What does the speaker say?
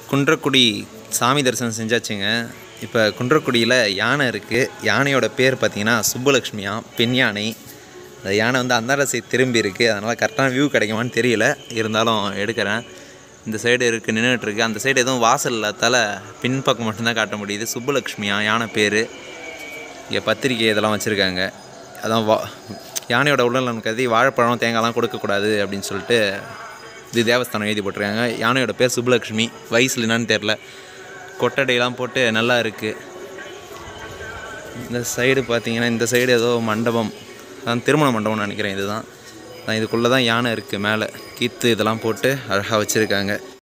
குன்றக்குடி சாமி தரிசனம் செஞ்சாச்சுங்க இப்போ குன்றக்குடியில் யானை இருக்குது யானையோட பேர் பார்த்தீங்கன்னா சுப்புலக்ஷ்மியா பெண் யானை அந்த யானை வந்து அந்தாண்ட சைடு திரும்பி இருக்குது அதனால் கரெக்டான வியூ கிடைக்குமான்னு தெரியல இருந்தாலும் எடுக்கிறேன் இந்த சைடு இருக்குது நின்றுட்டுருக்கு அந்த சைடு எதுவும் வாசல் இல்லாதால பின்பக்கம் மட்டும்தான் காட்ட முடியுது சுப்புலக்ஷ்மியா யானை பேர் இங்கே பத்திரிக்கை இதெல்லாம் வச்சுருக்காங்க அதான் வா யானையோட உடல்நலன் கருதி வாழைப்பழம் தேங்காய்லாம் கொடுக்கக்கூடாது அப்படின்னு சொல்லிட்டு இது தேவஸ்தானம் எழுதி போட்டிருக்காங்க யானையோட பேர் சுப்புலக்ஷ்மி வயசுல என்னன்னு தெரில கொட்டடையெல்லாம் போட்டு நல்லா இருக்குது இந்த சைடு பார்த்தீங்கன்னா இந்த சைடு ஏதோ மண்டபம் அதான் திருமண மண்டபம்னு நினைக்கிறேன் இதுதான் அதான் இதுக்குள்ளே தான் யானை இருக்குது மேலே கீத்து இதெல்லாம் போட்டு அழகாக வச்சுருக்காங்க